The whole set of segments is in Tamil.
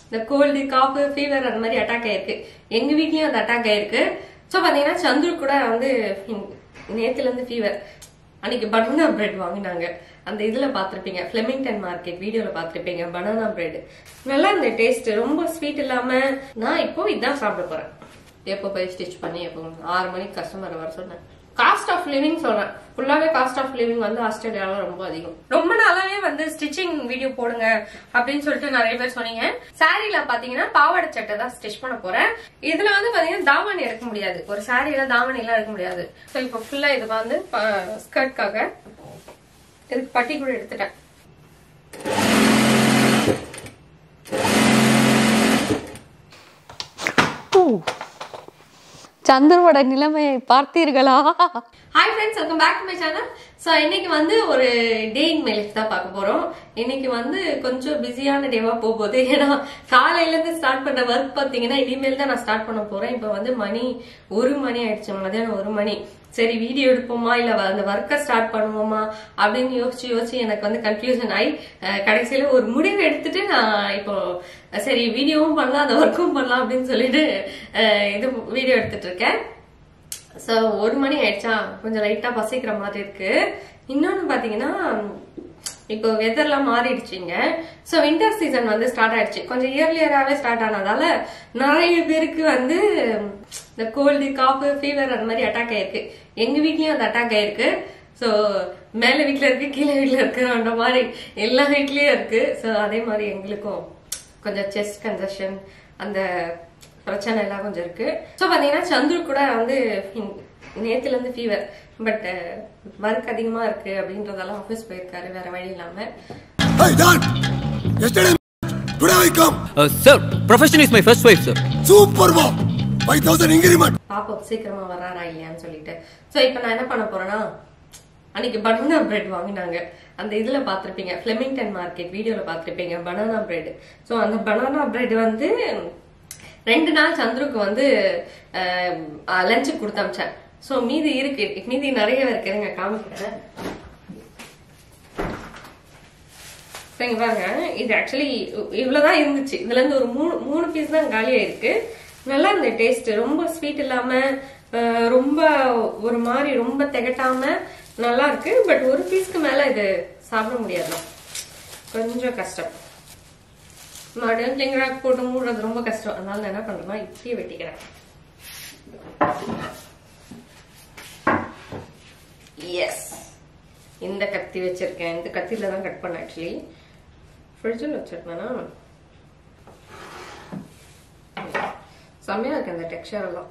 இந்த கோல்டு காஃபு ஃபீவர் அந்த மாதிரி அட்டாக் ஆயிருக்கு எங்க வீட்லயும் அந்த அட்டாக் ஆயிருக்கு ஸோ பாத்தீங்கன்னா சந்துரு கூட வந்து நேத்துல இருந்து ஃபீவர் அன்னைக்கு பனானா பிரெட் வாங்கினாங்க அந்த இதுல பாத்திருப்பீங்க பிளெமிங்டன் மார்க்கெட் வீடியோல பாத்திருப்பீங்க பனானா பிரெட் நல்லா இந்த டேஸ்ட் ரொம்ப ஸ்வீட் இல்லாம நான் இப்போ இதான் சாப்பிட போறேன் எப்போ போய் ஸ்டிச் பண்ணி எப்போ ஆறு மணிக்கு கஸ்டமர் வர சொன்னேன் காஸ்ட் ஆஃப் லிவிங் சொல்றேன் ஃபுல்லாவே காஸ்ட் ஆஃப் லிவிங் வந்து ஆஸ்திரேலியால ரொம்ப அதிகம் ரொம்ப நாளாவே வந்து ஸ்டிச்சிங் வீடியோ போடுங்க அப்படின்னு சொல்லிட்டு நிறைய பேர் சொன்னீங்க சாரீல பாத்தீங்கன்னா பாவாடை சட்டை தான் ஸ்டிச் பண்ண போறேன் இதுல வந்து பாத்தீங்கன்னா தாவணி எடுக்க முடியாது ஒரு சாரியில தாவணி எல்லாம் எடுக்க முடியாது ஸோ இப்போ ஃபுல்லா இது வந்து ஸ்கர்ட்காக இதுக்கு பட்டி கூட எடுத்துட்டேன் சந்திரவோட நிலைமையை பார்த்தீர்களா hi friends welcome back to my channel so இன்னைக்கு வந்து ஒரு டே இன் மை லைஃப் தான் பார்க்க போறோம் இன்னைக்கு வந்து கொஞ்சம் பிஸியான டேவா போக போகுது ஏன்னா காலையில இருந்து ஸ்டார்ட் பண்ண ஒர்க் பார்த்தீங்கன்னா இனிமேல் தான் நான் ஸ்டார்ட் பண்ண போறேன் இப்போ வந்து மணி ஒரு மணி ஆயிடுச்சு மதியானம் ஒரு மணி சரி வீடியோ எடுப்போமா இல்ல அந்த ஒர்க்கை ஸ்டார்ட் பண்ணுவோமா அப்படின்னு யோசிச்சு யோசிச்சு எனக்கு வந்து கன்ஃபியூஷன் ஆகி அஹ், கடைசியில ஒரு முடிவு எடுத்துட்டு நான் இப்போ அஹ், சரி வீடியோவும் பண்ணலாம் அந்த ஒர்க்கும் பண்ணலாம் அப்படின்னு சொல்லிட்டு அஹ், இது வீடியோ எடுத்துட்டு இருக்கேன் ஸோ ஒரு மணி ஆயிடுச்சா கொஞ்சம் லைட்டா பசிக்கிற மாதிரி இருக்கு இன்னொன்னு பாத்தீங்கன்னா இப்போ வெதர்லாம் மாறிடுச்சுங்க ஸோ வின்டர் சீசன் வந்து ஸ்டார்ட் ஆயிடுச்சு கொஞ்சம் இயர்லியராகவே ஸ்டார்ட் ஆனதால நிறைய பேருக்கு வந்து இந்த கோல்டு காஃபு ஃபீவர் அந்த மாதிரி அட்டாக் ஆயிருக்கு எங்க வீட்லயும் அந்த அட்டாக் ஆயிருக்கு ஸோ மேல வீட்ல இருக்கு கீழே வீட்ல இருக்குன்ற மாதிரி எல்லா வீட்லயும் இருக்கு ஸோ அதே மாதிரி எங்களுக்கும் கொஞ்சம் செஸ்ட் கன்ஜஷன் அந்த பிரச்சனை எல்லாம் கொஞ்சம் இருக்கு ஸோ பாத்தீங்கன்னா சந்துரு கூட வந்து நேத்துல இருந்து ஃபீவர் பட் ஒர்க் அதிகமா இருக்கு அப்படின்றதால ஆஃபீஸ் போயிருக்காரு வேற வழி இல்லாம Hey, Dad! Yesterday, today I come. Uh, sir, profession is my first wife, sir. Super wow! 5000 increment. பாப்பா சீக்கிரமா வராரா இல்லையான்னு சொல்லிட்டு ஸோ இப்போ நான் என்ன பண்ண போறேன்னா அன்னைக்கு பனானா பிரெட் வாங்கினாங்க அந்த இதுல பாத்திருப்பீங்க பிளெமிங்டன் மார்க்கெட் வீடியோல பாத்திருப்பீங்க பனானா பிரெட் ஸோ அந்த பனானா பிரெட் வந்து ரெண்டு நாள் சந்துருக்கு வந்து லஞ்சுக்கு கொடுத்து அமிச்சேன் ஸோ மீதி இருக்கு மீதி நிறைய இருக்கு இருங்க காமிக்கிறேன் இப்ப இங்க பாருங்க இது ஆக்சுவலி இவ்வளவுதான் இருந்துச்சு இதுல இருந்து ஒரு மூணு மூணு பீஸ் தான் காலியா இருக்கு நல்லா இந்த டேஸ்ட் ரொம்ப ஸ்வீட் இல்லாம அஹ், ரொம்ப ஒரு மாதிரி ரொம்ப திகட்டாம நல்லா இருக்கு பட் ஒரு பீஸ்க்கு மேல இது சாப்பிட முடியாது கொஞ்சம் கஷ்டம் மறுபடியும் கிளிங்கராக் போட்டு மூடுறது ரொம்ப கஷ்டம் அதனால நான் என்ன பண்றேன்னா இப்படியே வெட்டிக்கிறேன் எஸ் இந்த கத்தி வச்சிருக்கேன் இந்த கத்தியில தான் கட் பண்ண ஆக்சுவலி ஃப்ரிட்ஜில் வச்சிருந்தேனா செம்மையா இருக்கு அந்த டெக்ஸ்சர் எல்லாம்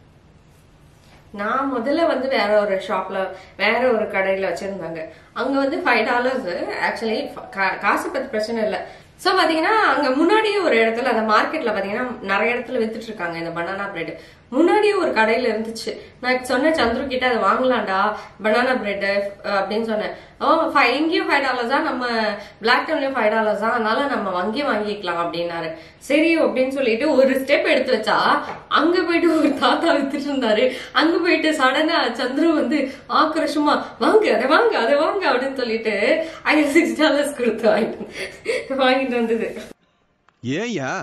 நான் முதல்ல வந்து வேற ஒரு ஷாப்ல வேற ஒரு கடையில வச்சிருந்தாங்க அங்க வந்து ஃபைவ் டாலர்ஸ் ஆக்சுவலி காசு பத்தி பிரச்சனை இல்ல சோ பாத்தீங்கன்னா அங்க முன்னாடியே ஒரு இடத்துல அந்த மார்க்கெட்ல பாத்தீங்கன்னா நிறைய இடத்துல வித்துட்டு இருக்காங்க இந்த பனானா பிரெட் முன்னாடியே ஒரு கடையில இருந்துச்சு நான் சொன்னேன் சந்துரு கிட்ட அதை வாங்கலாம்டா பனானா பிரெட் அப்படின்னு சொன்னேன் ஓ ஃபைவ் இங்கேயும் ஃபைவ் டாலர்ஸ் தான் நம்ம பிளாக் டவுன்லயும் ஃபைவ் டாலர்ஸ் தான் அதனால நம்ம அங்கேயே வாங்கிக்கலாம் அப்படின்னாரு சரி அப்படின்னு சொல்லிட்டு ஒரு ஸ்டெப் எடுத்து வச்சா அங்க போயிட்டு ஒரு தாத்தா வித்துட்டு இருந்தாரு அங்க போயிட்டு சடனா சந்துரு வந்து ஆக்ரோஷமா வாங்க அதை வாங்க அதை வாங்க அப்படின்னு சொல்லிட்டு அங்க சிக்ஸ் டாலர்ஸ் கொடுத்து வாங்கிட்டு வாங்கிட்டு வந்தது ஏயா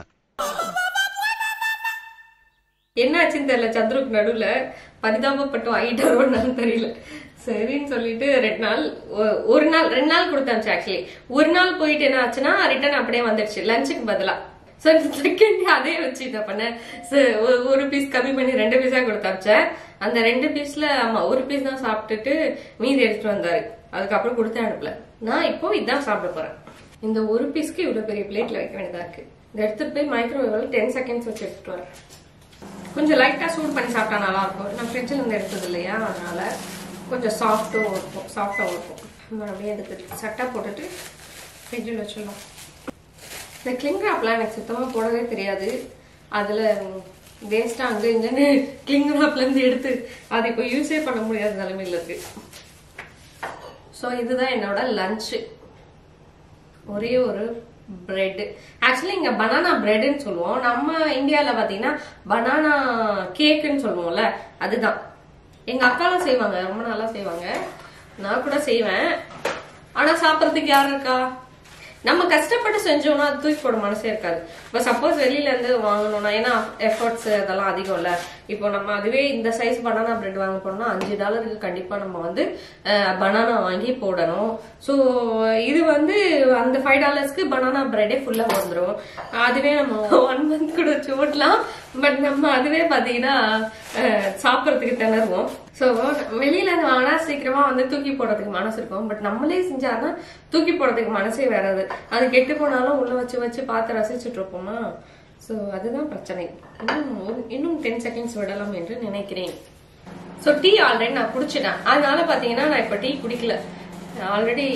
என்னாச்சுன்னு தெரியல சந்துருக்கு நடுவுல பரிதாபப்பட்டு வாங்கிட்டாரோன்னு தெரியல சரின்னு சொல்லிட்டு ரெண்டு நாள் ஒ- ஒரு நாள் ரெண்டு நாள் கொடுத்தாச்சு ஆக்சுவலி ஒரு நாள் போயிட்டு என்ன ஆச்சுன்னா ரிட்டர்ன் அப்படியே வந்துடுச்சு லஞ்சுக்கு பதிலா சோ செகண்ட் அதே வச்சு இதை பண்ணேன் So, ஒரு- ஒரு பீஸ் கம்மி பண்ணி ரெண்டு பீஸா கொடுத்தாச்சேன் அந்த ரெண்டு பீஸ்ல ஆமா ஒரு பீஸ் தான் சாப்பிட்டுட்டு மீதி எடுத்துட்டு வந்தாரு அதுக்கப்புறம் கொடுத்து அனுப்பல நான் இப்போ இதான் சாப்பிட போறேன் இந்த ஒரு பீஸ்க்கு இவ்வளவு பெரிய பிளேட்ல வைக்க வேண்டியதா இருக்கு இதை எடுத்துட்டு போய் மைக்ரோவேவ்ல டென் செகண்ட்ஸ் வச்சு எடுத்துட்டு வரேன் கொஞ்சம் லைட்டா சூட் பண்ணி சாப்பிட்டா நல்லா இருக்கும் நான் ஃப்ரிட்ஜில் இருந்து எடுத்தது இல்லையா அதனால கொஞ்சம் சாஃப்ட்டும் இருக்கும் சாஃப்டாகவும் இருக்கும் நம்ம அப்படியே எடுத்து சட்டை போட்டுட்டு ஃப்ரிட்ஜில் வச்சிடலாம் இந்த கிளிங் ராப்லாம் எனக்கு சுத்தமாக போடவே தெரியாது அதில் வேஸ்ட்டாக அங்கே இங்கேன்னு கிளிங் ராப்லேருந்து எடுத்து அதை இப்போ யூஸே பண்ண முடியாத நிலைமையில் இருக்கு ஸோ இதுதான் என்னோட லஞ்சு ஒரே ஒரு பிரெட் ஆக்சுவலி இங்க பனானா பிரெட்னு சொல்லுவோம் நம்ம இந்தியால பாத்தீங்கன்னா பனானா கேக்குன்னு சொல்லுவோம்ல அதுதான் எங்க அக்காலாம் செய்வாங்க ரொம்ப நல்லா செய்வாங்க நான் கூட செய்வேன் ஆனா சாப்பிடறதுக்கு யார் இருக்கா நம்ம கஷ்டப்பட்டு செஞ்சோம்னா அது தூக்கி போட மனசே இருக்காது இப்போ சப்போஸ் வெளியில இருந்து வாங்கணும்னா ஏன்னா எஃபர்ட்ஸ் அதெல்லாம் அதிகம் இல்ல இப்போ நம்ம அதுவே இந்த சைஸ் பனானா பிரெட் வாங்க போனோம்னா அஞ்சு டாலருக்கு கண்டிப்பா நம்ம வந்து பனானா வாங்கி போடணும் ஸோ இது வந்து அந்த ஃபைவ் டாலர்ஸ்க்கு பனானா பிரெட்டே ஃபுல்லா வந்துடும் அதுவே நம்ம ஒன் மந்த் கூட வச்சு ஓட்டலாம் பட் நம்ம அதுவே பாத்தீங்கன்னா அஹ், சாப்பிடறதுக்கு திணறுவோம் ஸோ வெளியில இருந்து வாங்கினா சீக்கிரமா வந்து தூக்கி போடுறதுக்கு மனசு இருக்கும் பட் நம்மளே செஞ்சாதான் தூக்கி போடுறதுக்கு மனசே வராது அது கெட்டு போனாலும் உள்ள வச்சு வச்சு பார்த்து ரசிச்சுட்டு இருப்போமா ஸோ அதுதான் பிரச்சனை இன்னும் ஒரு- இன்னும் டென் செகண்ட்ஸ் விடலாம் என்று நினைக்கிறேன் ஸோ டீ ஆல்ரெடி நான் குடிச்சிட்டேன் அதனால பாத்தீங்கன்னா நான் இப்ப டீ குடிக்கல ஆல்ரெடி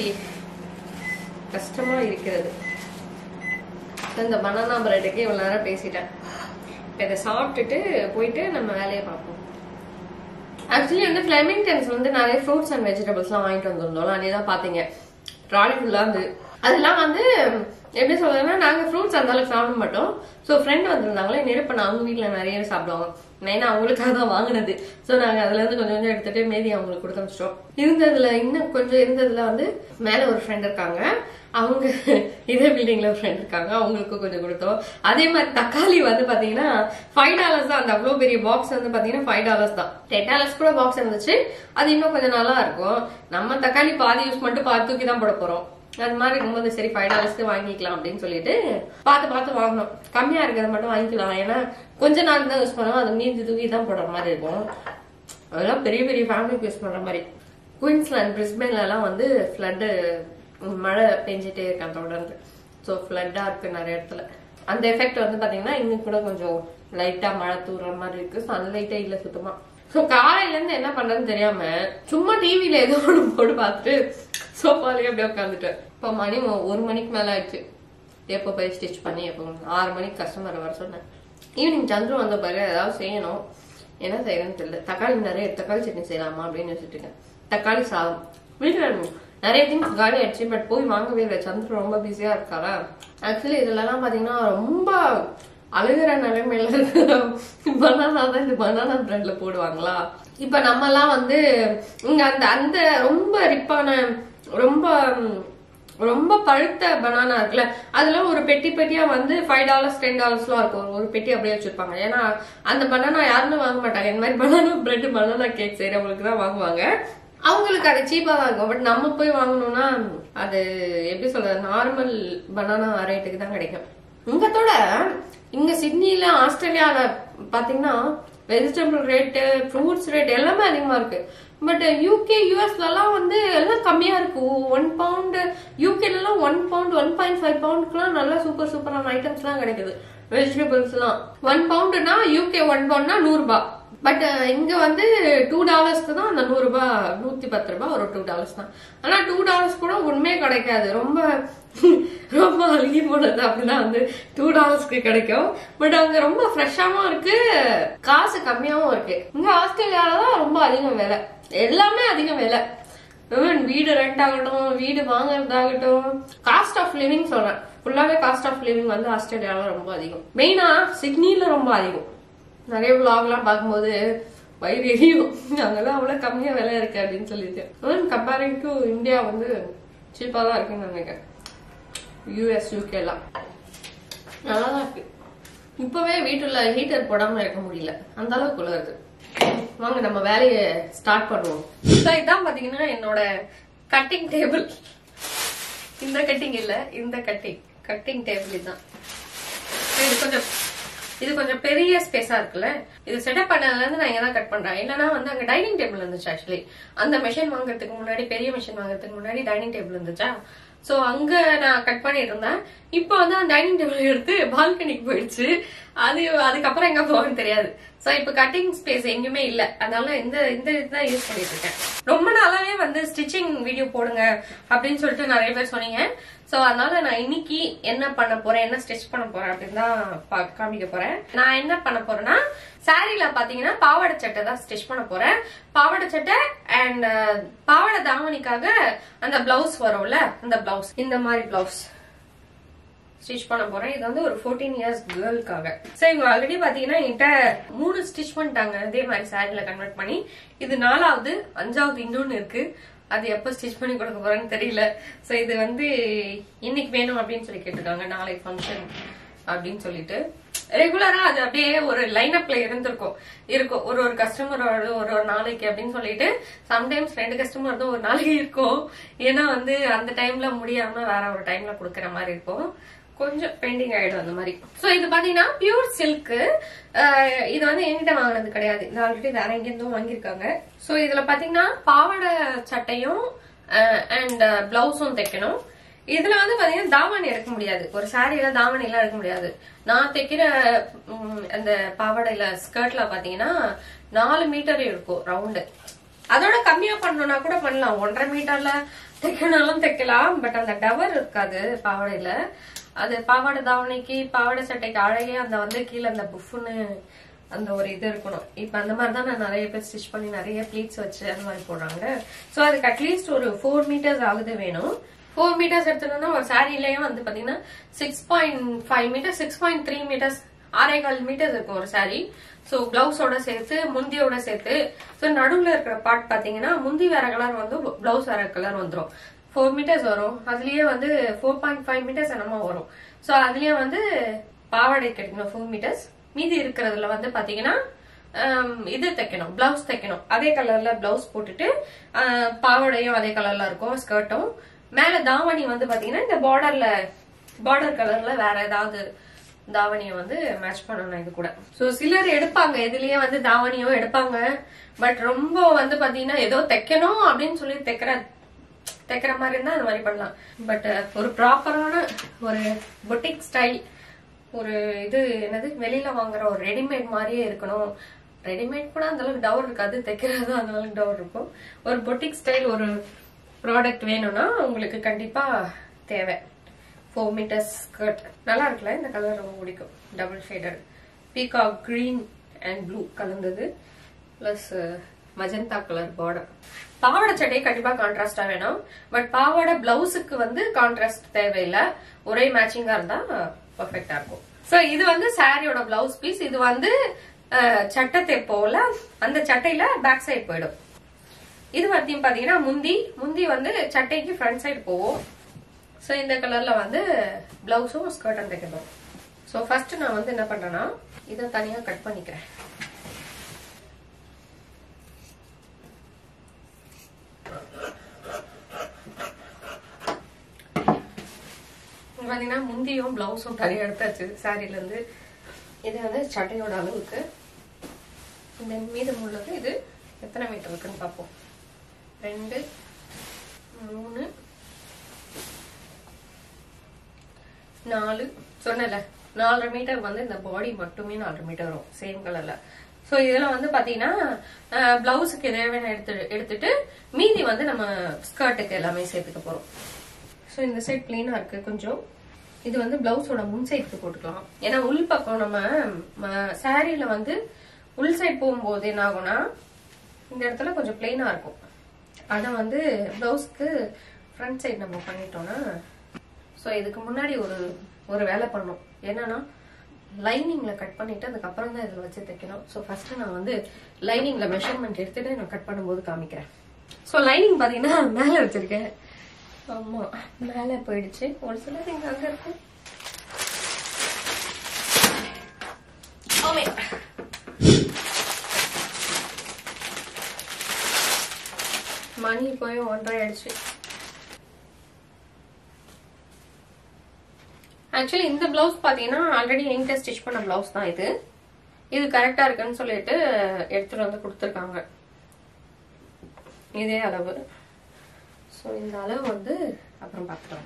கஷ்டமா இருக்கிறது So, இந்த பனானா பிரெட்டுக்கு இவ்வளவு நேரம் பேசிட்டேன் இப்ப இதை சாப்பிட்டுட்டு போயிட்டு நம்ம வேலையை பார்ப்போம் ஆக்சுவலி வந்து ஃபிளமிங்டன்ஸ் வந்து நிறைய ஃப்ரூட்ஸ் அண்ட் வெஜிடபிள்ஸ்லாம் வாங்கிட்டு வந்திருந்தோம் அன்னைக்கு தான் பாத்தீங்க ட்ராலி ஃபுல்லா இருந்து அதெல்லாம் வந்து எப்படி சொல்றதுன்னா நாங்க ஃப்ரூட்ஸ் அந்த அளவுக்கு சாப்பிட மாட்டோம் ஸோ ஃப்ரெண்ட் வந்திருந்தாங்களே நெருப்பண்ண அவங்க வீட்ல நிறைய சாப்பிடுவாங்க ஏன்னா அவங்களுக்காக தான் வாங்கினது ஸோ நாங்க அதுல இருந்து கொஞ்சம் கொஞ்சம் எடுத்துட்டு மீதி அவங்களுக்கு கொடுத்து அனுப்பிச்சிட்டோம் இருந்ததுல இன்னும் கொஞ்சம் இருந்ததுல வந்து மேல ஒரு ஃப்ரெண்ட் இருக்காங்க அவங்க இதே பில்டிங்ல ஒரு ஃப்ரெண்ட் இருக்காங்க அவங்களுக்கு கொஞ்சம் கொடுத்தோம் அதே மாதிரி தக்காளி வந்து பாத்தீங்கன்னா ஃபைவ் டாலர்ஸ் தான் அந்த அவ்வளவு பெரிய பாக்ஸ் வந்து பாத்தீங்கன்னா ஃபைவ் டாலர்ஸ் தான் டென் டாலர்ஸ் கூட பாக்ஸ் இருந்துச்சு அது இன்னும் கொஞ்சம் நல்லா இருக்கும் நம்ம தக்காளி பாதி யூஸ் பண்ணிட்டு பாதி தூக்கி தான் போட போறோம் அது மாதிரி இருக்கும்போது சரி ஃபைவ் டாலர்ஸ்க்கு வாங்கிக்கலாம் அப்படின்னு சொல்லிட்டு பார்த்து பார்த்து வாங்கணும் கம்மியா இருக்கிறத மட்டும் வாங்கிக்கலாம் ஏன்னா கொஞ்ச நாள் தான் யூஸ் பண்ணுவோம் அது மீதி தூக்கி தான் போடுற மாதிரி இருக்கும் அதெல்லாம் பெரிய பெரிய ஃபேமிலிக்கு யூஸ் பண்ற மாதிரி குயின்ஸ்லாண்ட் பிரிஸ்பேன்ல எல்லாம் வந்து ஃப்ளட்டு மழை பெஞ்சிட்டே இருக்கான் தொடர்ந்து ஸோ ஃப்ளட்டா இருக்கு நிறைய இடத்துல அந்த எஃபெக்ட் வந்து பாத்தீங்கன்னா இன்னும் கூட கொஞ்சம் லைட்டா மழை தூர்ற மாதிரி இருக்கு ஸோ அந்த லைட்டே இல்ல சுத்தமா ஸோ காலையில இருந்து என்ன பண்றதுன்னு தெரியாம சும்மா டிவில ஏதோ ஒன்று போட்டு பார்த்துட்டு சோஃபாலேயே அப்படியே உட்காந்துட்டேன் இப்போ மணி ஒ- ஒரு மணிக்கு மேல ஆயிடுச்சு எப்போ போய் ஸ்டிச் பண்ணி எப்போ ஆறு மணிக்கு கஸ்டமர் வர சொன்னேன் ஈவினிங் சந்திரன் வந்த பிறகு ஏதாவது செய்யணும் என்ன செய்யணும்னு தெரியல தக்காளி நிறைய தக்காளி சட்னி செய்யலாமா அப்படின்னு யோசிச்சுட்டு இருக்கேன் தக்காளி சாதம் வீட்டில் நிறைய திங்ஸ் காலி ஆயிடுச்சு பட் போய் வாங்கவே இல்லை சந்திரன் ரொம்ப பிஸியா இருக்காரா ஆக்சுவலி இதுலலாம் பாத்தீங்கன்னா ரொம்ப அழுகிற நிலைமையில பனானா தான் இந்த பனானா பிரெட்ல போடுவாங்களா இப்ப நம்ம எல்லாம் வந்து இங்க அந்த அந்த ரொம்ப ரிப்பான ரொம்ப ம், ரொம்ப பழுத்த பனானா இருக்குல்ல அதுல ஒரு பெட்டி பெட்டியா வந்து ஃபைவ் டாலர்ஸ் டென் டாலர்ஸ்லாம் இருக்கும் ஒரு பெட்டி அப்படியே வச்சிருப்பாங்க ஏன்னா அந்த பனானா யாருமே வாங்க மாட்டாங்க இந்த மாதிரி பனானா பிரெட் பனானா கேக் செய்யறவங்களுக்கு தான் வாங்குவாங்க அவங்களுக்கு அது சீப்பா தான் இருக்கும் பட் நம்ம போய் வாங்கணும்னா அது எப்படி சொல்றது நார்மல் பனானா ரேட்டுக்கு தான் கிடைக்கும் இங்கத்தோட இங்க சிட்னில ஆஸ்திரேலியால பாத்தீங்கன்னா வெஜிடபிள் ரேட்டு ஃப்ரூட்ஸ் ரேட் எல்லாமே அதிகமா இருக்கு பட் யூகே யூஎஸ்ல எல்லாம் வந்து எல்லாம் கம்மியா இருக்கு ஒன் பவுண்ட் யூகேல எல்லாம் one pound one point five பவுண்டுக்குலாம் நல்லா சூப்பர் சூப்பரான ஐட்டம்ஸ் எல்லாம் கிடைக்குது வெஜிடபிள்ஸ் எல்லாம் ஒன் பவுண்டுனா யூகே ஒன் பவுண்ட்னா நூறு ரூபாய் பட் இங்க வந்து டூ டாலர்ஸ்க்கு தான் அந்த நூறு ரூபாய் நூத்தி பத்து ரூபாய் ஒரு டூ டாலர்ஸ் தான் ஆனா டூ டாலர்ஸ் கூட உண்மையே கிடைக்காது ரொம்ப ரொம்ப அழுகி போனது அப்படிதான் வந்து டூ டாலர்ஸ்க்கு கிடைக்கும் பட் அங்க ரொம்ப ஃப்ரெஷ்ஷாவும் இருக்கு காசு கம்மியாவும் இருக்கு இங்க ஆஸ்திரேலியால தான் ரொம்ப அதிகம் விலை எல்லாமே அதிகம் விலை Even வீடு ரெண்ட் ஆகட்டும் வீடு வாங்குறதாகட்டும் காஸ்ட் ஆஃப் லிவிங் சொல்றேன் ஃபுல்லாவே காஸ்ட் ஆஃப் லிவிங் வந்து ஆஸ்திரேலியால ரொம்ப அதிகம் மெயினா சிட்னில ரொம்ப அதிகம் நிறைய விளாக்லாம் பார்க்கும்போது வயிறு எரியும் அங்கெல்லாம் அவ்வளவு கம்மியா விலை இருக்கு அப்படின்னு சொல்லிட்டு கம்பேரிங் டு இந்தியா வந்து சீப்பா தான் இருக்குன்னு நினைக்கிறேன் யூஎஸ் யூகே எல்லாம் நல்லா தான் இருக்கு இப்பவே வீட்டுல ஹீட்டர் போடாம இருக்க முடியல அந்த அளவுக்கு குளிருது வாங்க நம்ம வேலையை ஸ்டார்ட் பண்ணுவோம் So, இதான் பாத்தீங்கன்னா என்னோட கட்டிங் டேபிள் இந்த கட்டிங் இல்ல இந்த கட்டிங் கட்டிங் டேபிள் இதுதான் இது கொஞ்சம் இது கொஞ்சம் பெரிய ஸ்பேஸா இருக்குல்ல இது செட்டப் பண்ணதுல இருந்து நான் இங்க தான் கட் பண்றேன் இல்லனா வந்து அங்க டைனிங் டேபிள் இருந்துச்சு ஆக்சுவலி அந்த மெஷின் வாங்குறதுக்கு முன்னாடி பெரிய மெஷின் வாங்குறதுக்கு முன்னாடி டைனிங் டேபிள் இருந்துச்சா சோ அங்க நான் கட் பண்ணிட்டு இருந்தேன் இப்போ வந்து அந்த டைனிங் டேபிள் எடுத்து பால்கனிக்கு போயிடுச்சு அது அதுக்கப்புறம் எங்க போகணும்னு தெரியாது சோ இப்ப கட்டிங் ஸ்பேஸ் எங்கேயுமே இல்ல அதனால இந்த இந்த இதுதான் யூஸ் பண்ணிட்டு இருக்கேன் ரொம்ப நாளாவே வந்து ஸ்டிச்சிங் வீடியோ போடுங்க அப்படின்னு சொல்லிட்டு நிறைய பேர் சொன்னீங்க சோ அதனால நான் இன்னைக்கு என்ன பண்ண போறேன் என்ன ஸ்டிச் பண்ண போறேன் அப்படின்னு தான் பா- காமிக்க போறேன் நான் என்ன பண்ண போறேன்னா சாரீல பாத்தீங்கன்னா பாவாடை சட்டை தான் ஸ்டிச் பண்ண போறேன் பாவாடை சட்டை அண்ட் பாவாடை தாவணிக்காக அந்த பிளவுஸ் வரும்ல அந்த பிளவுஸ் இந்த மாதிரி பிளவுஸ் ஸ்டிச் பண்ண போறேன் இது வந்து ஒரு 14 இயர்ஸ் கேர்ளுக்காக சோ இவங்க ஆல்ரெடி பாத்தீங்கன்னா என்கிட்ட மூணு ஸ்டிச் பண்ணிட்டாங்க அதே மாதிரி சாரில கன்வெர்ட் பண்ணி இது நாலாவது அஞ்சாவது இன்னொன்னு இருக்கு அது எப்போ ஸ்டிச் பண்ணி கொடுக்க போறேன்னு தெரியல ஸோ இது வந்து இன்னைக்கு வேணும் அப்படின்னு சொல்லி கேட்டிருக்காங்க நாளை ஃபங்க்ஷன் அப்படின்னு சொல்லிட்டு ரெகுலரா அது அப்படியே ஒரு லைன் அப்ல இருந்திருக்கும் இருக்கும் ஒரு ஒரு கஸ்டமரோட ஒரு ஒரு நாளைக்கு அப்படின்னு சொல்லிட்டு சம்டைம்ஸ் ரெண்டு கஸ்டமர் தான் ஒரு நாளைக்கு இருக்கும் ஏன்னா வந்து அந்த டைம்ல முடியாம வேற ஒரு டைம்ல கொடுக்கற மாதிரி இருக்கும் கொஞ்சம் பெண்டிங் ஆயிடும் அந்த மாதிரி சோ இது பாத்தீங்கன்னா பியூர் சில்க் இது வந்து என்கிட்ட வாங்கினது கிடையாது இது ஆல்ரெடி வேற எங்கேருந்தும் வாங்கியிருக்காங்க சோ இதுல பாத்தீங்கன்னா பாவாடை சட்டையும் அண்ட் பிளவுஸும் தைக்கணும் இதுல வந்து பாத்தீங்கன்னா தாவணி எடுக்க முடியாது ஒரு சாரியில தாவணி எல்லாம் எடுக்க முடியாது நான் தைக்கிற ம், அந்த பாவாடையில ஸ்கர்ட்ல பாத்தீங்கன்னா நாலு மீட்டர் இருக்கும் ரவுண்டு அதோட கம்மியா பண்ணணும்னா கூட பண்ணலாம் ஒன்றரை மீட்டர்ல தைக்கணும்னாலும் தைக்கலாம் பட் அந்த டவர் இருக்காது பாவாடையில அது பாவாடை தாவணிக்கு பாவாடை சட்டைக்கு அழகே அந்த வந்து கீழே அந்த புஃப்னு அந்த ஒரு இது இருக்கணும் இப்ப அந்த மாதிரி தான் நான் நிறைய பேர் ஸ்டிச் பண்ணி நிறைய ப்ளீட்ஸ் வச்சு அந்த மாதிரி போடுறாங்க சோ அதுக்கு அட்லீஸ்ட் ஒரு ஃபோர் மீட்டர்ஸ் ஆகுது வேணும் ஃபோர் மீட்டர்ஸ் எடுத்துட்டோம்னா ஒரு சாரிலையும் வந்து பாத்தீங்கன்னா six point five meter six point three meters ஆறேகால் மீட்டர்ஸ் இருக்கும் ஒரு சாரி சோ பிளவுஸோட சேர்த்து முந்தியோட சேர்த்து சோ நடுவுல இருக்கிற பார்ட் பாத்தீங்கன்னா முந்தி வேற கலர் வந்து பிளவுஸ் வேற கலர் வந்துரும் ஃபோர் மீட்டர்ஸ் வரும் அதுலயே வந்து ஃபோர் பாயிண்ட் ஃபைவ் மீட்டர்ஸ் என்னமோ வரும் சோ அதுலயே வந்து பாவாடை கிடைக்கணும் ஃபோர் மீட்டர்ஸ் மீதி இருக்கிறதுல வந்து பாத்தீங்கன்னா ஆம், இது தைக்கணும் பிளவுஸ் தைக்கணும் அதே கலர்ல பிளவுஸ் போட்டுட்டு ஆ, பாவாடையும் அதே கலர்ல இருக்கும் ஸ்கர்ட்டும் மேல தாவணி வந்து பாத்தீங்கன்னா இந்த பார்டர்ல பார்டர் கலர்ல வேற ஏதாவது தாவணியை வந்து மேட்ச் பண்ணணும் இது கூட சோ சிலர் எடுப்பாங்க இதுலயே வந்து தாவணியும் எடுப்பாங்க பட் ரொம்ப வந்து பாத்தீங்கன்னா ஏதோ தைக்கணும் அப்படின்னு சொல்லி தைக்கிற தைக்கிற மாதிரி இருந்தா அந்த மாதிரி பண்ணலாம் பட் ஒரு ப்ராப்பரான ஒரு பொட்டிக் ஸ்டைல் ஒரு இது என்னது வெளியில வாங்குற ஒரு ரெடிமேட் மாதிரியே இருக்கணும் ரெடிமேட் கூட அந்த அளவுக்கு டவர் இருக்காது தைக்கிறது தான் அந்த அளவுக்கு டவர் இருக்கும் ஒரு பொட்டிக் ஸ்டைல் ஒரு ப்ராடக்ட் வேணும்னா உங்களுக்கு கண்டிப்பா தேவை ஃபோர் மீட்டர்ஸ் ஸ்கர்ட் நல்லா இருக்குல்ல இந்த கலர் ரொம்ப பிடிக்கும் double shaded peacock green and blue கலந்தது பிளஸ் மஜந்தா கலர் பார்டர் பாவாடை சட்டை கண்டிப்பா கான்ட்ராஸ்டா வேணும் பட் பாவாடை பிளவுஸுக்கு வந்து கான்ட்ராஸ்ட் தேவையில்லை ஒரே மேட்சிங்கா இருந்தா பர்ஃபெக்டா இருக்கும் சோ இது வந்து சாரியோட பிளவுஸ் பீஸ் இது வந்து அஹ், சட்டை தைப்போல அந்த சட்டையில பேக் சைடு போயிடும் இது வந்து பாத்தீங்கன்னா முந்தி முந்தி வந்து சட்டைக்கு ஃப்ரண்ட் சைடு போகும் ஸோ இந்த கலர்ல வந்து பிளவுஸும் ஸ்கர்ட்டும் தைக்கணும் ஸோ ஃபர்ஸ்ட் நான் வந்து என்ன பண்றேன்னா இதை தனியா கட் பண்ணிக்கிறேன் இங்க பாத்தீங்கன்னா முந்தியும் பிளவுஸும் தனியா எடுத்தாச்சு சாரில இருந்து இது வந்து சட்டையோட அளவுக்கு இந்த மீதம் உள்ளது இது எத்தனை மீட்டர் இருக்குன்னு பார்ப்போம் ரெண்டு மூணு நாலு சொன்னல நாலரை மீட்டர் வந்து இந்த பாடி மட்டுமே நாலரை மீட்டர் வரும் சேம் கலர்ல சோ இதுல வந்து பாத்தீங்கன்னா பிளவுஸுக்கு தேவையான எடுத்து எடுத்துட்டு மீதி வந்து நம்ம ஸ்கர்ட்டுக்கு எல்லாமே சேர்த்துக்க போறோம் சோ இந்த சைட் பிளெயினா இருக்கு கொஞ்சம் இது வந்து பிளவுஸோட முன் சைடுக்கு போட்டுக்கலாம் ஏன்னா உள் பக்கம் நம்ம சாரியில வந்து உள் சைடு போகும்போது என்ன ஆகும்னா இந்த இடத்துல கொஞ்சம் பிளெயினா இருக்கும் ஆனா வந்து பிளவுஸ்க்கு ஃப்ரண்ட் சைடு நம்ம பண்ணிட்டோம்னா ஸோ இதுக்கு முன்னாடி ஒரு ஒரு வேலை பண்ணோம் என்னன்னா லைனிங்ல கட் பண்ணிட்டு அதுக்கப்புறம் தான் இதில் வச்சு தைக்கணும் ஸோ ஃபர்ஸ்ட் நான் வந்து லைனிங்ல மெஷர்மெண்ட் எடுத்துட்டு நான் கட் பண்ணும்போது காமிக்கிறேன் ஸோ லைனிங் பார்த்தீங்கன்னா மேலே வச்சிருக்கேன் ஆமா மேலே போயிடுச்சு ஒரு சிலர் இங்க அங்க இருக்கு ஆமே மணி போய் ஒன்றரை ஆயிடுச்சு ஆக்சுவலி இந்த பிளவுஸ் பாத்தீங்கன்னா ஆல்ரெடி என்கிட்ட ஸ்டிச் பண்ண பிளவுஸ் தான் இது இது கரெக்டா இருக்குன்னு சொல்லிட்டு எடுத்துட்டு வந்து கொடுத்துருக்காங்க இதே அளவு ஸோ இந்த அளவு வந்து அப்புறம் பார்க்கலாம்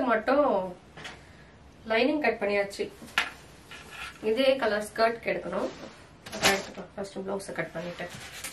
மட்டும் லைனிங் கட் பண்ணியாச்சு இதே கலர் ஸ்கர்ட் எடுக்கணும் அதான் எடுத்துக்கலாம் ஃபர்ஸ்ட் பிளவுஸை கட் பண்ணிட்டேன்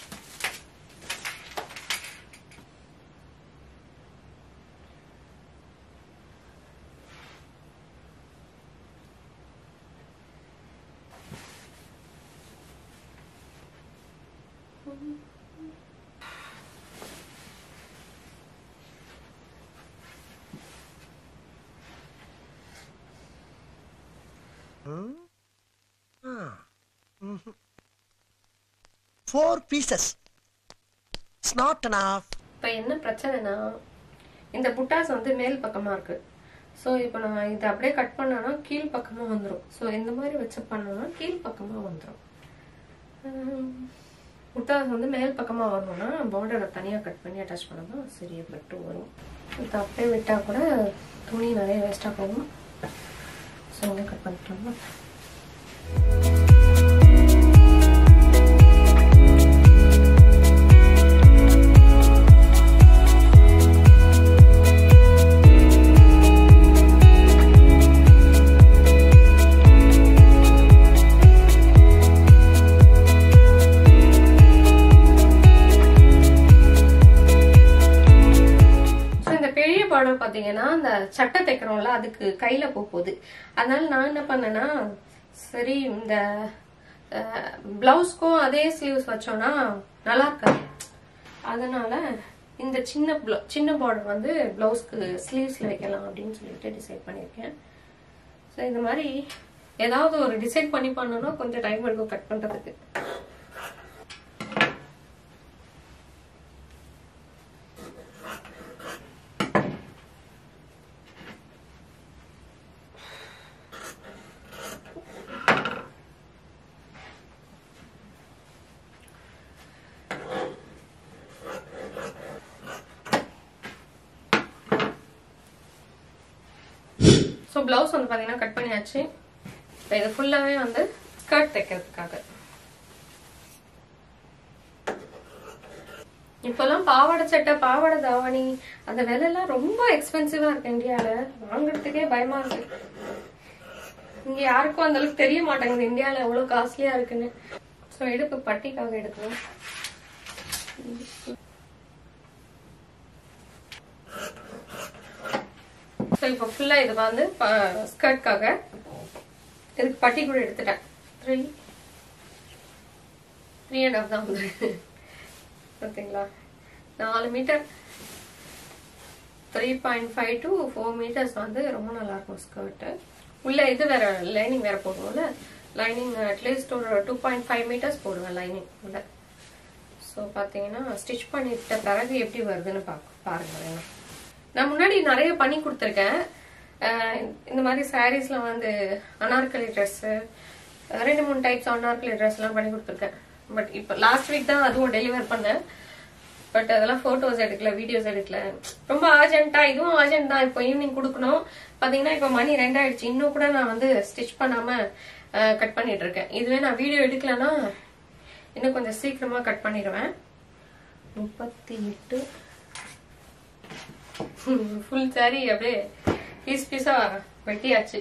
Four pieces. It's not enough. இப்போ என்ன பிரச்சனைனா இந்த புட்டாஸ் வந்து மேல் பக்கமா இருக்கு ஸோ இப்போ நான் இதை அப்படியே கட் பண்ணேன்னா கீழ் பக்கமா வந்துடும் ஸோ இந்த மாதிரி வச்சு பண்ணோம்னா கீழ் பக்கமா வந்துடும் புட்டாஸ் வந்து மேல் பக்கமா வரணும்னா பார்டரை தனியா கட் பண்ணி அட்டாச் பண்ணாதான் சரியா மட்டும் வரும் இதை அப்படியே விட்டா கூட துணி நிறைய வேஸ்டா போகும் ஸோ இங்கே கட் பண்ணிட்டோம்னா ஸோ இந்த பெரிய பார்டர் பார்த்தீங்கன்னா அந்த சட்டை தைக்கிறோம்ல அதுக்கு கையில போக போகுது அதனால நான் என்ன பண்ணேன்னா சரி இந்த பிளவுஸ்க்கும் அதே ஸ்லீவ்ஸ் வச்சோம்னா நல்லா இருக்காது அதனால இந்த சின்ன blo- சின்ன பார்டர் வந்து பிளவுஸ்க்கு ஸ்லீவ்ஸ்ல வைக்கலாம் அப்படின்னு சொல்லிட்டு டிசைட் பண்ணியிருக்கேன் ஸோ இந்த மாதிரி ஏதாவது ஒரு டிசைட் பண்ணி பண்ணோம்னா கொஞ்சம் டைம் எடுக்கும் கட் பண்றதுக்கு ஸோ பிளவுஸ் வந்து பார்த்தீங்கன்னா கட் பண்ணியாச்சு இப்போ இது ஃபுல்லாகவே வந்து ஸ்கர்ட் தைக்கிறதுக்காக இப்போல்லாம் பாவாடை சட்டை பாவாடை தாவணி அந்த விலைலாம் ரொம்ப எக்ஸ்பென்சிவா இருக்கு இந்தியாவில் வாங்குறதுக்கே பயமா இருக்கு இங்க யாருக்கும் அந்த அளவுக்கு தெரிய மாட்டேங்குது இந்தியாவில் எவ்வளவு காஸ்ட்லியா இருக்குன்னு ஸோ எடுப்பு பட்டிக்காக எடுக்கணும் ஸோ இப்போ ஃபுல்லா இது வந்து ஸ்கர்ட்காக இதுக்கு பட்டி கூட எடுத்துட்டேன் த்ரீ த்ரீ அண்ட் ஹாஃப் தான் வந்து ஓகேங்களா நாலு meter three point five to four meters வந்து ரொம்ப நல்லா இருக்கும் ஸ்கர்ட்டு உள்ள இது வேற லைனிங் வேற போடுவோம்ல லைனிங் அட்லீஸ்ட் ஒரு டூ பாயிண்ட் ஃபைவ் மீட்டர்ஸ் போடுவேன் லைனிங் உள்ள ஸோ பார்த்தீங்கன்னா ஸ்டிச் பண்ணிட்ட பிறகு எப்படி வருதுன்னு பார்க்க பாருங்க வேணா. நான் முன்னாடி நிறைய பண்ணி கொடுத்துருக்கேன் அஹ் இந்த மாதிரி சாரீஸ்ல வந்து அனார்கலி ட்ரெஸ்ஸு ரெண்டு மூணு டைப்ஸ் அனார்கலி ட்ரெஸ்லாம் பண்ணி கொடுத்துருக்கேன் பட் இப்போ லாஸ்ட் வீக் தான் அதுவும் டெலிவர் பண்ணேன் பட் அதெல்லாம் ஃபோட்டோஸ் எடுக்கல வீடியோஸ் எடுக்கல ரொம்ப அர்ஜென்ட்டா இதுவும் அர்ஜென்ட் தான் இப்போ ஈவினிங் கொடுக்கணும் பாத்தீங்கன்னா இப்போ மணி ரெண்டாயிடுச்சு இன்னும் கூட நான் வந்து ஸ்டிச் பண்ணாம கட் பண்ணிட்டு இருக்கேன் இதுவே நான் வீடியோ எடுக்கலன்னா இன்னும் கொஞ்சம் சீக்கிரமா கட் பண்ணிடுவேன் முப்பத்தி எட்டு ஃபுல் சாரி அப்படியே பீஸ் பீஸா வெட்டியாச்சு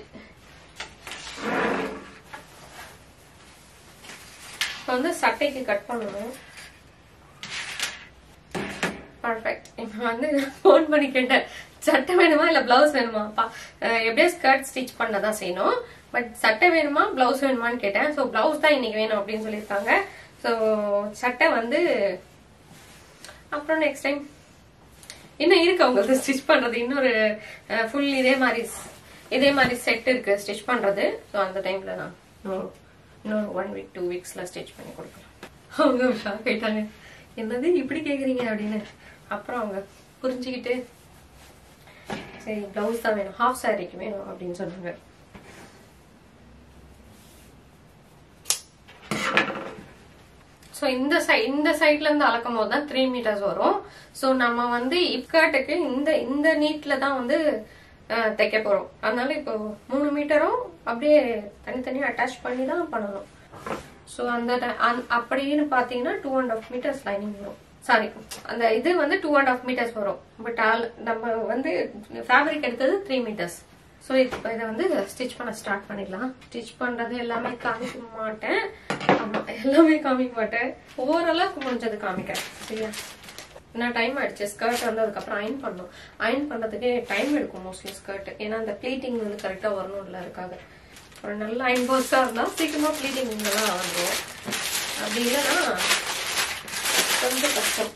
இப்போ வந்து சட்டைக்கு கட் பண்ணணும் பர்ஃபெக்ட் இப்போ வந்து ஃபோன் பண்ணி கேட்டேன் சட்டை வேணுமா இல்ல பிளவுஸ் வேணுமா பா அஹ் எப்படியோ ஸ்கர்ட் ஸ்டிச் பண்ண தான் செய்யணும் பட் சட்டை வேணுமா பிளவுஸ் வேணுமான்னு கேட்டேன் ஸோ பிளவுஸ் தான் இன்னைக்கு வேணும் அப்படின்னு சொல்லியிருக்காங்க ஸோ சட்டை வந்து அப்புறம் நெக்ஸ்ட் டைம் இன்னும் இருக்கு அவங்களுக்கு ஸ்டிச் பண்றது இன்னொரு ஃபுல் இதே மாதிரி இதே மாதிரி செட் இருக்கு ஸ்டிச் பண்றது ஸோ அந்த டைம்ல நான் இன்னும் இன்னும் ஒன் வீக் டூ வீக்ஸ்ல ஸ்டிச் பண்ணி கொடுக்குறேன் அவங்க ஷாக் ஆயிட்டாங்க என்னது இப்படி கேக்குறீங்க அப்படின்னு அப்புறம் அவங்க புரிஞ்சுக்கிட்டு சரி பிளவுஸ் தான் வேணும் ஹாஃப் சாரிக்கு வேணும் அப்படின்னு சொன்னாங்க ஸோ இந்த சை இந்த சைட்ல இருந்து அளக்கும் போது தான் த்ரீ மீட்டர்ஸ் வரும் ஸோ நம்ம வந்து இப்காட்டுக்கு இந்த இந்த நீட்ல தான் வந்து அஹ், தைக்க போறோம் அதனால இப்போ மூணு மீட்டரும் அப்படியே தனித்தனியா அட்டாச் பண்ணி தான் பண்ணணும் ஸோ அந்த ட- அந்த- அப்படின்னு பார்த்தீங்கன்னா two and half meters lining வரும் சாரி அந்த இது வந்து டூ அண்ட் ஆஃப் மீட்டர்ஸ் வரும் பட் ஆல் நம்ம வந்து ஃபேப்ரிக் எடுத்தது த்ரீ மீட்டர்ஸ் ஸோ இப்போ இதை வந்து ஸ்டிச் பண்ண ஸ்டார்ட் பண்ணிடலாம் ஸ்டிச் பண்ணுறது எல்லாமே காமிக்க மாட்டேன் ஆமாம் எல்லாமே காமிக்க மாட்டேன் ஓரளவுக்கு முடிஞ்சது காமிக்கிறேன் சரியா நான் டைம் ஆயிடுச்சு ஸ்கர்ட் வந்து அதுக்கப்புறம் அயன் பண்ணணும் அயன் பண்ணுறதுக்கே டைம் எடுக்கும் மோஸ்ட்லி ஸ்கர்ட் ஏன்னா அந்த ப்ளீட்டிங் வந்து கரெக்டாக வரணும்ல அதுக்காக ஒரு நல்ல அயன் பாக்ஸாக இருந்தால் சீக்கிரமாக ப்ளீட்டிங் இங்கெல்லாம் வந்துடும் அப்படி இல்லைன்னா கொஞ்சம் கஷ்டம்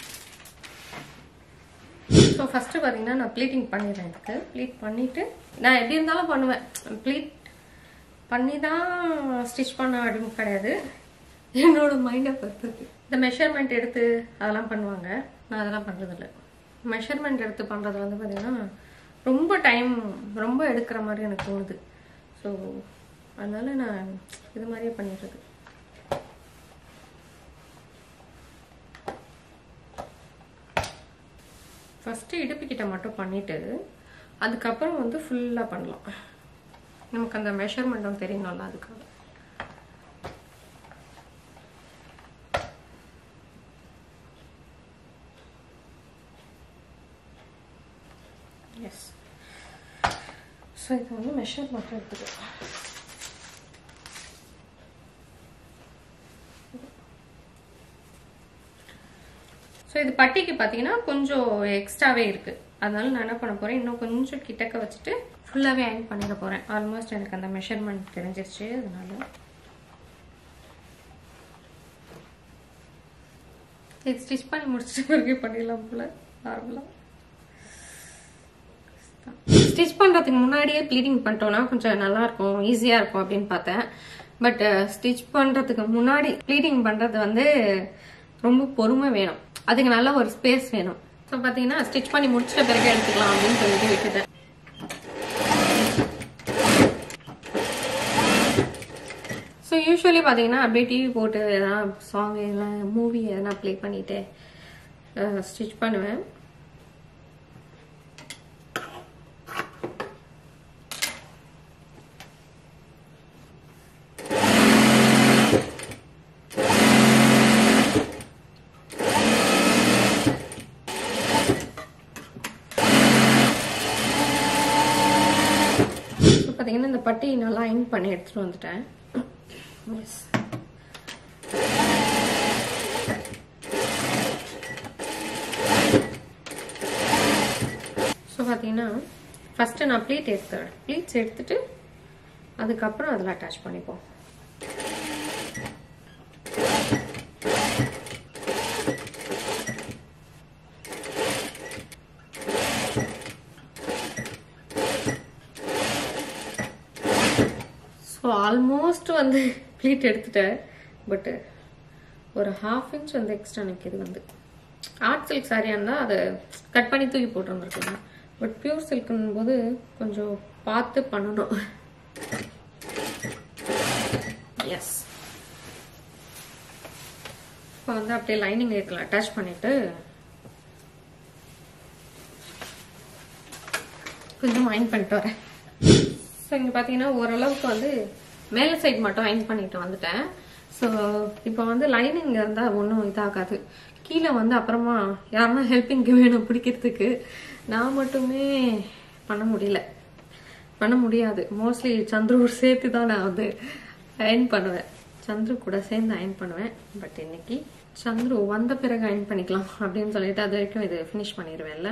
ஸோ ஃபஸ்ட்டு பார்த்தீங்கன்னா நான் ப்ளீட்டிங் பண்ணிடுறேன் இதுக்கு ப்ளீட் பண்ணிவிட்டு நான் எப்படி இருந்தாலும் பண்ணுவேன் ப்ளீட் பண்ணி தான் ஸ்டிச் பண்ண அப்படின்னு கிடையாது என்னோட மைண்டை பொறுத்து இந்த மெஷர்மெண்ட் எடுத்து அதெல்லாம் பண்ணுவாங்க நான் அதெல்லாம் பண்ணுறதில்ல மெஷர்மெண்ட் எடுத்து பண்ணுறது வந்து பார்த்திங்கன்னா ரொம்ப டைம் ரொம்ப எடுக்கிற மாதிரி எனக்கு தோணுது ஸோ அதனால நான் இது மாதிரியே பண்ணிடுறது ஃபஸ்ட்டு இடுப்புக்கிட்ட மட்டும் பண்ணிவிட்டு அதுக்கப்புறம் வந்து ஃபுல்லாக பண்ணலாம் நமக்கு அந்த மெஷர்மெண்ட்டும் தெரியணும்ல அதுக்காக எஸ் ஸோ இது வந்து மெஷர் மட்டும் இருக்குது ஸோ இது பட்டிக்கு பார்த்தீங்கன்னா கொஞ்சம் எக்ஸ்ட்ராவே இருக்குது அதனால நான் என்ன பண்ண போகிறேன் இன்னும் கொஞ்சம் கிட்டக்க வச்சுட்டு ஃபுல்லாகவே அயன் பண்ணிட போகிறேன் ஆல்மோஸ்ட் எனக்கு அந்த மெஷர்மெண்ட் தெரிஞ்சிருச்சு அதனால இது ஸ்டிச் பண்ணி முடிச்சிட்டு பிறகு பண்ணிடலாம் போல நார்மலாக ஸ்டிச் பண்ணுறதுக்கு முன்னாடியே ப்ளீடிங் பண்ணிட்டோம்னா கொஞ்சம் நல்லா இருக்கும் ஈஸியாக இருக்கும் அப்படின்னு பார்த்தேன் பட் ஸ்டிச் பண்ணுறதுக்கு முன்னாடி ப்ளீடிங் பண்ணுறது வந்து ரொம்ப பொறுமை வேணும் அதுக்கு நல்ல ஒரு ஸ்பேஸ் வேணும் ஸோ பார்த்தீங்கன்னா ஸ்டிச் பண்ணி முடிச்சிட்ட பிறகு எடுத்துக்கலாம் அப்படின்னு சொல்லிட்டு விட்டுட்டேன் ஸோ யூஸ்வலி பார்த்தீங்கன்னா அப்படியே டிவி போட்டு எதனா சாங் எதனா மூவி எதனா ப்ளே பண்ணிட்டு ஸ்டிச் பண்ணுவேன் பார்த்தீங்கன்னா இந்த பட்டி நல்லா அயன் பண்ணி எடுத்துட்டு வந்துட்டேன் எஸ் ஸோ பார்த்தீங்கன்னா ஃபஸ்ட்டு நான் ப்ளீட் எடுத்துறேன் ப்ளீட்ஸ் எடுத்துட்டு அதுக்கப்புறம் அதில் அட்டாச் பண்ணிப்போம் ஸோ ஆல்மோஸ்ட் வந்து ப்ளீட் எடுத்துட்டேன் பட்டு ஒரு ஹாஃப் இன்ச் வந்து எக்ஸ்ட்ரா நிற்கிது வந்து ஆர்ட் சில்க் சாரியாக இருந்தால் அதை கட் பண்ணி தூக்கி போட்டு வந்துருக்கலாம் பட் பியூர் சில்க்குன்னும் போது கொஞ்சம் பார்த்து பண்ணணும் எஸ் இப்போ வந்து அப்படியே லைனிங் எடுக்கலாம் அட்டாச் பண்ணிட்டு கொஞ்சம் அயன் பண்ணிட்டு வரேன் ஸோ இங்கே பார்த்தீங்கன்னா ஓரளவுக்கு வந்து மேலே சைடு மட்டும் அயன் பண்ணிட்டு வந்துட்டேன் ஸோ இப்போ வந்து லைனிங் இருந்தால் ஒன்றும் இதாகாது கீழே வந்து அப்புறமா யாருன்னா ஹெல்ப்பிங்க்கு வேணும் பிடிக்கிறதுக்கு நான் மட்டுமே பண்ண முடியல பண்ண முடியாது மோஸ்ட்லி சந்துரு சேர்த்து தான் நான் வந்து அயன் பண்ணுவேன் சந்துரு கூட சேர்ந்து அயன் பண்ணுவேன் பட் இன்னைக்கு சந்துரு வந்த பிறகு அயன் பண்ணிக்கலாம் அப்படின்னு சொல்லிட்டு அது வரைக்கும் இது ஃபினிஷ் பண்ணிடுவேன்ல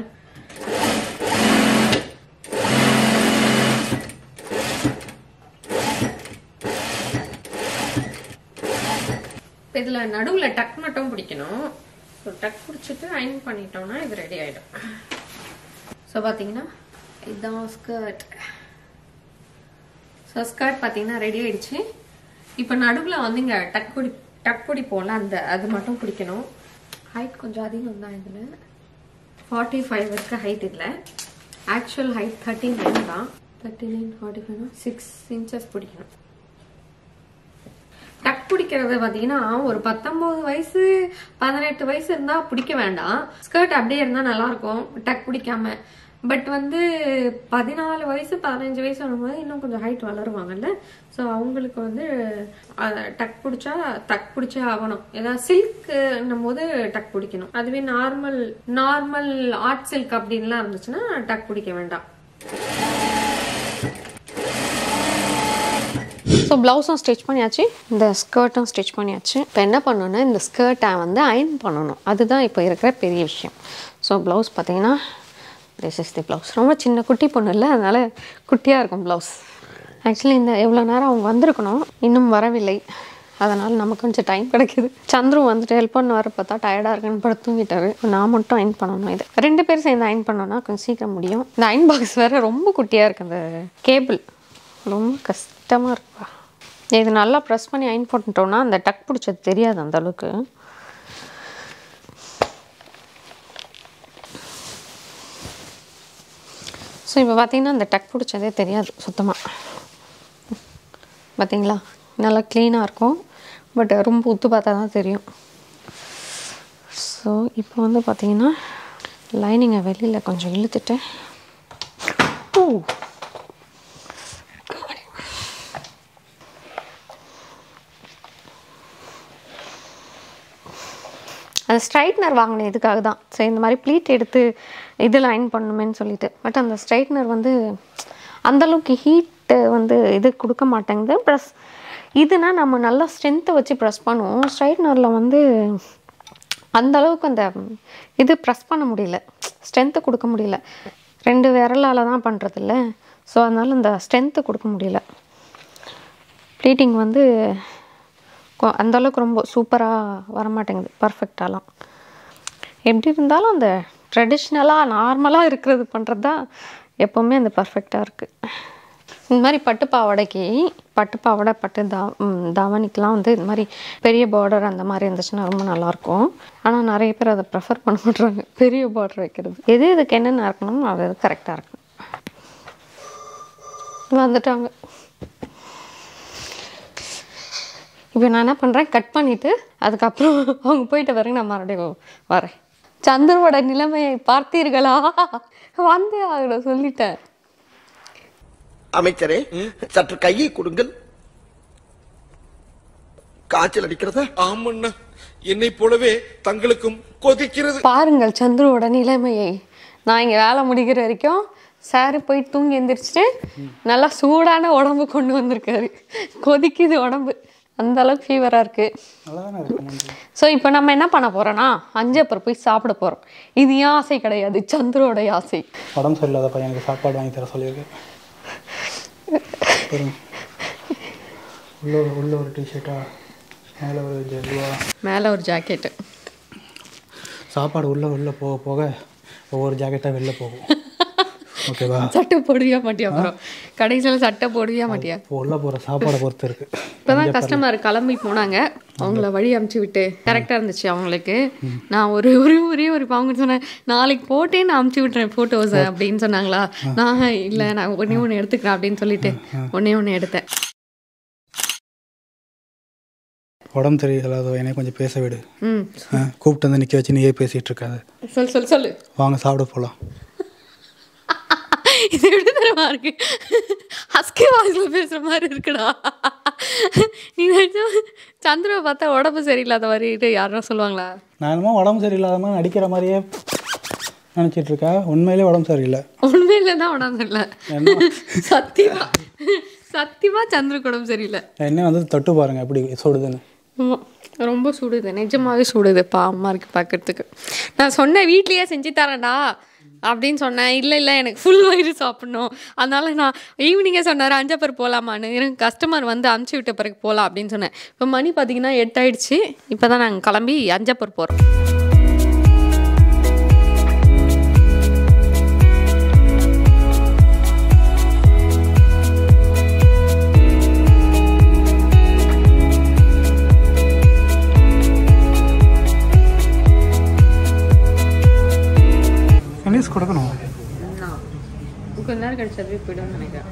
இப்போ இதில் நடுவில் டக் மட்டும் பிடிக்கணும் ஸோ டக் பிடிச்சிட்டு அயன் பண்ணிட்டோம்னா இது ரெடி ஆகிடும் ஸோ பார்த்தீங்கன்னா இதுதான் ஸ்கர்ட் ஸோ ஸ்கர்ட் பார்த்தீங்கன்னா ரெடி ஆயிடுச்சு இப்போ நடுவில் வந்து இங்கே டக் பிடி டக் பிடிப்போம்ல அந்த அது மட்டும் பிடிக்கணும் ஹைட் கொஞ்சம் அதிகம் தான் இதில் ஃபார்ட்டி ஃபைவ் இருக்கு ஹைட் இதில் ஆக்சுவல் ஹைட் தேர்ட்டி நைன் தான் thirty nine forty five six inches பிடிக்கணும் டக் பிடிக்கிறது பார்த்தீங்கன்னா ஒரு பத்தொன்பது வயசு பதினெட்டு வயசு இருந்தா பிடிக்க வேண்டாம் ஸ்கர்ட் அப்படியே இருந்தா நல்லா இருக்கும் டக் பிடிக்காம பட் வந்து பதினாலு வயசு பதினஞ்சு வயசு வரும்போது இன்னும் கொஞ்சம் ஹைட் வளருவாங்கல்ல ஸோ அவங்களுக்கு வந்து அஹ், டக் பிடிச்சா டக் பிடிச்சே ஆகணும் ஏதாவது சில்க்னும் போது டக் பிடிக்கணும் அதுவே நார்மல் நார்மல் ஆர்ட் சில்க் அப்படின்லாம் இருந்துச்சுன்னா டக் பிடிக்க வேண்டாம் ஸோ ப்ளவுஸும் ஸ்டிச் பண்ணியாச்சு இந்த ஸ்கர்ட்டும் ஸ்டிச் பண்ணியாச்சு இப்போ என்ன பண்ணணும்னா இந்த ஸ்கர்ட்டை வந்து அயன் பண்ணணும் அதுதான் இப்போ இருக்கிற பெரிய விஷயம் ஸோ ப்ளவுஸ் பார்த்தீங்கன்னா திஸ் இஸ் தி ப்ளவுஸ் ரொம்ப சின்ன குட்டி பொண்ணு இல்லை அதனால் குட்டியாக இருக்கும் ப்ளவுஸ் ஆக்சுவலி இந்த எவ்வளோ நேரம் அவங்க வந்திருக்கணும் இன்னும் வரவில்லை அதனால் நமக்கு கொஞ்சம் டைம் கிடைக்குது சந்துரு வந்துட்டு ஹெல்ப் பண்ண வர பார்த்தா டயர்டாக இருக்குன்னு படுத்து தூங்கிட்டாரு நான் மட்டும் அயன் பண்ணணும் இது ரெண்டு பேரும் சேர்ந்து அயன் பண்ணோன்னா கொஞ்சம் சீக்கிரம் முடியும் இந்த அயன் பாக்ஸ் வேறு ரொம்ப குட்டியாக இருக்குது அந்த கேபிள் ரொம்ப கஷ்டமாக இருக்குப்பா இது நல்லா ப்ரெஸ் பண்ணி அயன் போட்டுட்டோம்னா அந்த டக் பிடிச்சது தெரியாது அந்த அளவுக்கு ஸோ இப்போ பார்த்தீங்கன்னா அந்த டக் பிடிச்சதே தெரியாது சுத்தமாக பார்த்தீங்களா நல்லா க்ளீனாக இருக்கும் பட் ரொம்ப உத்து பார்த்தா தான் தெரியும் ஸோ இப்போ வந்து பார்த்தீங்கன்னா லைனிங்கை வெளியில் கொஞ்சம் இழுத்துட்டு ஓ அந்த ஸ்ட்ரைட்னர் வாங்கினேன் இதுக்காக தான் சரி இந்த மாதிரி ப்ளீட் எடுத்து இதில் அயன் பண்ணணுமேன்னு சொல்லிட்டு பட் அந்த ஸ்ட்ரைட்னர் வந்து அந்தளவுக்கு ஹீட்டு வந்து இது கொடுக்க மாட்டேங்குது ப்ளஸ் இதுனா நம்ம நல்லா ஸ்ட்ரென்த்தை வச்சு ப்ரெஸ் பண்ணுவோம் ஸ்ட்ரைட்னரில் வந்து அந்த அளவுக்கு அந்த இது ப்ரெஸ் பண்ண முடியல ஸ்ட்ரென்த்து கொடுக்க முடியல ரெண்டு விரலால் தான் பண்ணுறதில்ல ஸோ அதனால் இந்த ஸ்ட்ரென்த்து கொடுக்க முடியல ப்ளீட்டிங் வந்து கொ- அந்த அளவுக்கு ரொம்ப சூப்பராக வரமாட்டேங்குது பர்ஃபெக்டாலாம் எப்படி இருந்தாலும் அந்த ட்ரெடிஷ்னலாக நார்மலாக இருக்கிறது பண்ணுறது தான் எப்போவுமே அந்த பர்ஃபெக்டாக இருக்குது இந்த மாதிரி பட்டு பாவாடைக்கு பட்டு பாவாடை பட்டு தா ம், தாவணிக்கெலாம் வந்து இந்த மாதிரி பெரிய பார்டர் அந்த மாதிரி இருந்துச்சுன்னா ரொம்ப நல்லாயிருக்கும் ஆனால் நிறைய பேர் அதை ப்ரெஃபர் பண்ண மாட்றாங்க பெரிய பார்டர் வைக்கிறது எது இதுக்கு என்னென்ன இருக்கணும் அது கரெக்டாக இருக்கணும் வந்துட்டாங்க இப்போ நான் என்ன பண்ணுறேன் கட் பண்ணிவிட்டு அதுக்கப்புறம் அவங்க போயிட்டு வரேங்க நான் மறுபடியும் வரேன் சந்திரவோட நிலைமையை பார்த்தீர்களா வந்தே ஆகணும் சொல்லிட்டேன் அமைச்சரே சற்று கையை கொடுங்கள் காய்ச்சல் அடிக்கிறதா ஆமண்ணா என்னை போலவே தங்களுக்கும் கொதிக்கிறது பாருங்கள் சந்துருவோட நிலைமையை நான் இங்கே வேலை முடிக்கிற வரைக்கும் சாரு போய் தூங்கி எந்திரிச்சிட்டு நல்லா சூடான உடம்பு கொண்டு வந்திருக்காரு கொதிக்குது உடம்பு அந்த அளவுக்கு ஃபீவராக இருக்கு ஸோ இப்போ நம்ம என்ன பண்ண போறோம்னா அஞ்சப்பர் போய் சாப்பிட போறோம் இது ஏன் ஆசை கிடையாது சந்துருவோட ஆசை உடம்பு சரியில்லாத பையனுக்கு சாப்பாடு வாங்கி தர சொல்லியிருக்கேன் பாருங்க. உள்ள ஒரு- உள்ள ஒரு டிஷர்ட்டா மேலே ஒரு ஜெல்லுவா மேலே ஒரு ஜாக்கெட்டு சாப்பாடு உள்ள உள்ள போக போக ஒவ்வொரு ஜாக்கெட்டாக வெளில போகும் ஓகேவா சட்டை போடுவியா மாட்டியா அப்புறம் கடைசியில் சட்டை போடுவியா மாட்டியா இப்போ உள்ள போகிற சாப்பாடை பொறுத்து இருக்கு இப்போதான் கஸ்டமர் கிளம்பி போனாங்க அவங்கள வழி அமுச்சு விட்டு கரெக்டாக இருந்துச்சு அவங்களுக்கு நான் ஒரு ஒரு ஒரே ஒரு அவங்க சொன்னேன் நாளைக்கு போட்டே நான் அமுச்சு விட்டுறேன் ஃபோட்டோஸ் அப்படின்னு சொன்னாங்களா நான் இல்லை நான் ஒன்றே ஒன்று எடுத்துக்கிறேன் அப்படின்னு சொல்லிட்டு ஒன்றே ஒன்று எடுத்தேன் உடம்பு சரியில்லாத என்னை கொஞ்சம் பேச விடு ம் ஆ, கூப்பிட்டு வந்து நிற்க வச்சு நீயே பேசிகிட்டு இருக்காது சொல் சொல் சொல்லு வாங்க சாப்பிட போகலாம் இது எப்படி தரமா இருக்கு ஹஸ்கி வாய்ஸில் பேசுகிற மாதிரி இருக்குடா நீ நினைச்சா சந்திரவை பார்த்தா உடம்பு சரியில்லாத மாதிரிட்டு யாரும் சொல்லுவாங்களா நான் என்னமோ உடம்பு சரியில்லாத மாதிரி நடிக்கிற மாதிரியே நினச்சிட்டு இருக்கேன் உண்மையிலே உடம்பு சரியில்லை உண்மையில தான் உடம்பு இல்லை என்ன சத்தியமா சத்தியமா சந்திரக்கு உடம்பு சரியில்லை என்ன வந்து தொட்டு பாருங்க எப்படி சுடுதுன்னு ஆமா. ரொம்ப சுடுது நிஜமாவே சுடுது பாவமாக இருக்கு பார்க்கறதுக்கு நான் சொன்னேன் வீட்லயே செஞ்சு தரேன்டா அப்படின்னு சொன்னேன் இல்லை இல்லை எனக்கு ஃபுல் வயிறு சாப்பிடணும் அதனால நான் ஈவினிங்கே சொன்னார் அஞ்சப்பர் போகலாமான்னு எனக்கு கஸ்டமர் வந்து அமுச்சு விட்ட பிறகு போகலாம் அப்படின்னு சொன்னேன் இப்போ மணி பார்த்தீங்கன்னா எட்டாயிடுச்சு இப்போ தான் நாங்கள் கிளம்பி அஞ்சப்பர் போகிறோம் ஃபீஸ் கொடுக்கணும் கொஞ்ச நேரம் கழிச்சு அதுவே போய்டும்னு நினைக்கிறேன்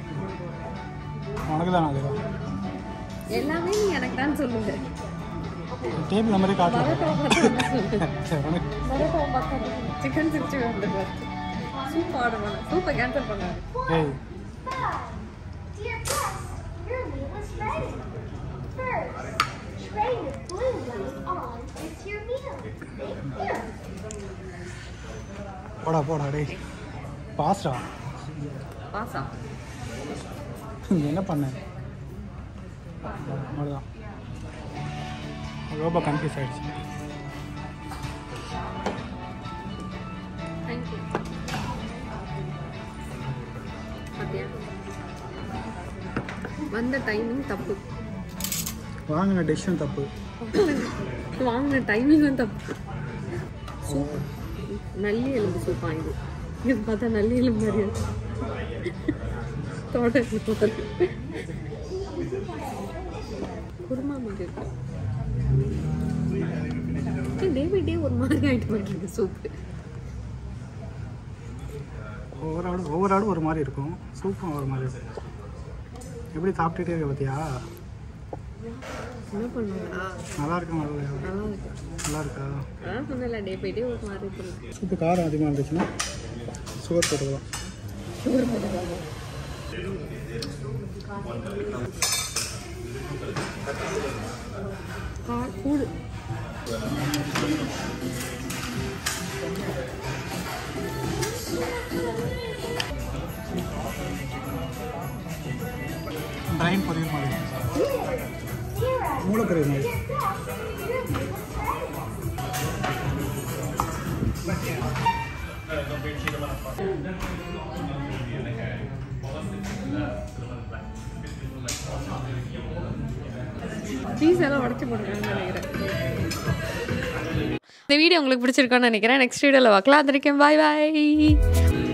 உனக்கு தான் அது எல்லாமே நீ எனக்கு தான் சொல்லுங்க டேபிள் நம்பரே காட்டல சரி, உனக்கு சிக்கன் சிக்ஸ்டி வந்து சூப் ஆர்டர் பண்ண சூப்பை கேன்சல் பண்ணாரு ஏய் Dear Press, your meal is ready. First, tray the blue ones on with your meal. Thank you. போடா போடா டேய் பாஸ்டா பாசா என்ன பண்ண அவ்வளோதான் ரொம்ப கன்ஃபியூஸ் ஆயிடுச்சு தேங்க்யூ பார்த்தியா வந்த டைமிங் தப்பு வாங்கின டெசிஷன் தப்பு வாங்கின டைமிங்கும் தப்பு சூப் நல்லி எலும்பு சூப்பா இது இது பார்த்தா நல்லி எலும்பு மாதிரி இருக்கு தோட குருமா மாதிரி இருக்கு டே பை டே ஒரு மாதிரி ஆகிட்டு போயிட்டு இருக்கு சூப்பு ஒவ்வொரு ஆடும் ஒவ்வொரு ஆடும் ஒரு மாதிரி இருக்கும் சூப்பும் ஒரு மாதிரி இருக்கும் எப்படி சாப்பிட்டுட்டே இருக்க பார்த்தியா என்ன பண்ணுவாங்க நல்லா இருக்கா நல்லா இல்லையா? நல்லா இருக்கு நல்லா இருக்கா அதான் சொன்னல டே பை டே ஒரு மாதிரி இருக்கு சூப்பு காரம் அதிகமாக இருந்துச்சுன்னா சுகர் போட்டுக்கலாம் கா- கூடு ட்ரைன் பொரியல் மாதிரி மூளைக்கறி மாதிரி பீஸ் எல்லாம் உடச்சி போட்டுருக்காங்கன்னு நினைக்கிறேன் இந்த வீடியோ உங்களுக்கு பிடிச்சிருக்கான்னு நினைக்கிறேன் நெக்ஸ்ட் வீடியோவில் பார்க்கலாம் அது வரைக்கும் பாய் பாய்